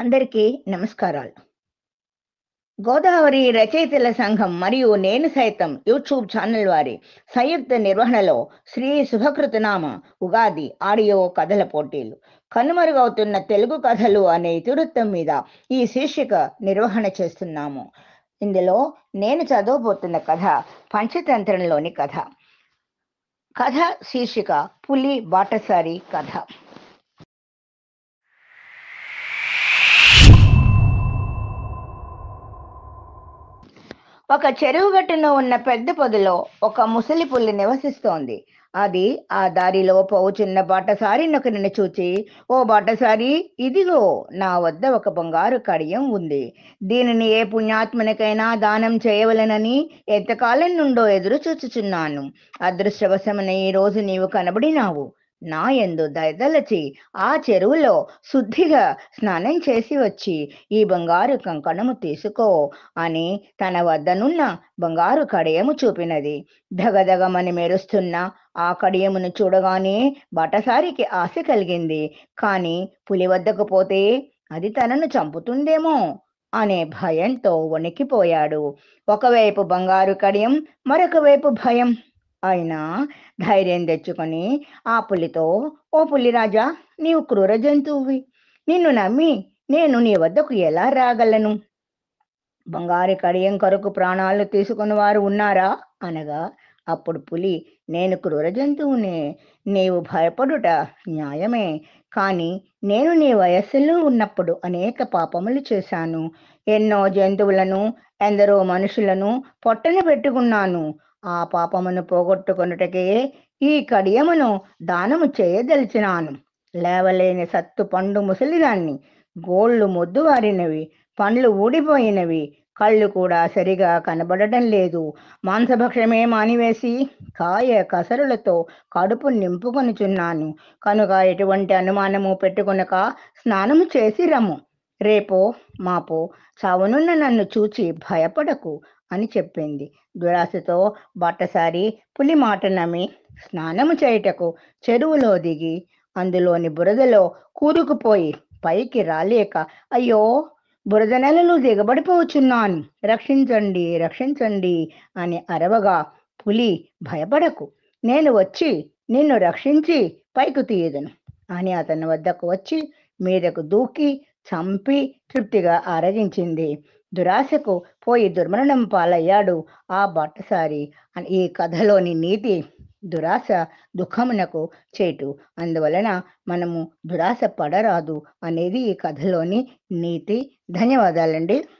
అందరికీ నమస్కారాలు గోదావరి రచయితల సంఘం మరియు నేను సైతం యూట్యూబ్ ఛానల్ వారి సంయుక్త నిర్వహణలో శ్రీ శుభకృతనామ ఉగాది ఆడియో కథల పోటీలు కనుమరుగవుతున్న తెలుగు కథలు అనే ఇతివృత్తం మీద ఈ శీర్షిక నిర్వహణ చేస్తున్నాము ఇందులో నేను చదవబోతున్న కథ పంచతంత్రంలోని కథ కథ శీర్షిక పులి బాటసారి కథ ఒక చెరువు గట్టున ఉన్న పెద్ద పొదలో ఒక ముసలి పుల్లి నివసిస్తోంది అది ఆ దారిలో పోవుచున్న బాటసారినొకరిని చూచి ఓ బాటసారి ఇదిగో నా వద్ద ఒక బంగారు కడియం ఉంది దీనిని ఏ పుణ్యాత్మనికైనా దానం చేయవలెనని ఎంతకాలం నుండో ఎదురు చూచుచున్నాను అదృష్టవశమున ఈ రోజు నీవు కనబడినావు నా ఎందు దయదలచి ఆ చెరువులో శుద్ధిగా స్నానం చేసి వచ్చి ఈ బంగారు కంకణము తీసుకో అని తన వద్దనున్న బంగారు కడియము చూపినది దగదగమని మెరుస్తున్న ఆ కడియమును చూడగానే బటసారికి ఆశ కలిగింది కానీ పులి వద్దకు పోతే అది తనను చంపుతుందేమో అనే భయంతో వణికిపోయాడు ఒకవైపు బంగారు కడియం మరొక వైపు భయం అయినా ధైర్యం తెచ్చుకొని ఆ పులితో ఓ పులిరాజా నీవు క్రూర జంతువువి నిన్ను నమ్మి నేను నీ వద్దకు ఎలా రాగలను బంగారు కడియం కొరకు ప్రాణాలు తీసుకుని వారు ఉన్నారా అనగా అప్పుడు పులి నేను క్రూర జంతువునే నీవు భయపడుట న్యాయమే కానీ నేను నీ వయస్సులో ఉన్నప్పుడు అనేక పాపములు చేశాను ఎన్నో జంతువులను ఎందరో మనుషులను పొట్టన పెట్టుకున్నాను ఆ పాపమును పోగొట్టుకొనుటకే ఈ కడియమును దానము చేయదలిచినాను లేవలేని సత్తు పండు ముసలిదాన్ని గోళ్ళు మొద్దువారినవి పండ్లు ఊడిపోయినవి కళ్ళు కూడా సరిగా కనబడటం లేదు మాంసభక్షమే మానివేసి కాయ కసరులతో కడుపు నింపుకొనుచున్నాను కనుక ఎటువంటి అనుమానము పెట్టుకొనక స్నానము చేసి రమ్ము రేపో మాపో చావునున్న నన్ను చూచి భయపడకు అని చెప్పింది దురాశతో బట్టసారి పులి మాట నమ్మి స్నానము చేయుటకు చెరువులో దిగి అందులోని బురదలో కూరుకుపోయి పైకి రాలేక అయ్యో బురద నెలలు దిగబడిపోచున్నాను రక్షించండి రక్షించండి అని అరవగా పులి భయపడకు నేను వచ్చి నిన్ను రక్షించి పైకి తీయదును అని అతని వద్దకు వచ్చి మీదకు దూకి చంపి తృప్తిగా ఆరగించింది దురాశకు పోయి దుర్మరణం పాలయ్యాడు ఆ బట్టసారి ఈ కథలోని నీతి దురాశ దుఃఖమునకు చేటు అందువలన మనము దురాశ పడరాదు అనేది ఈ కథలోని నీతి ధన్యవాదాలండి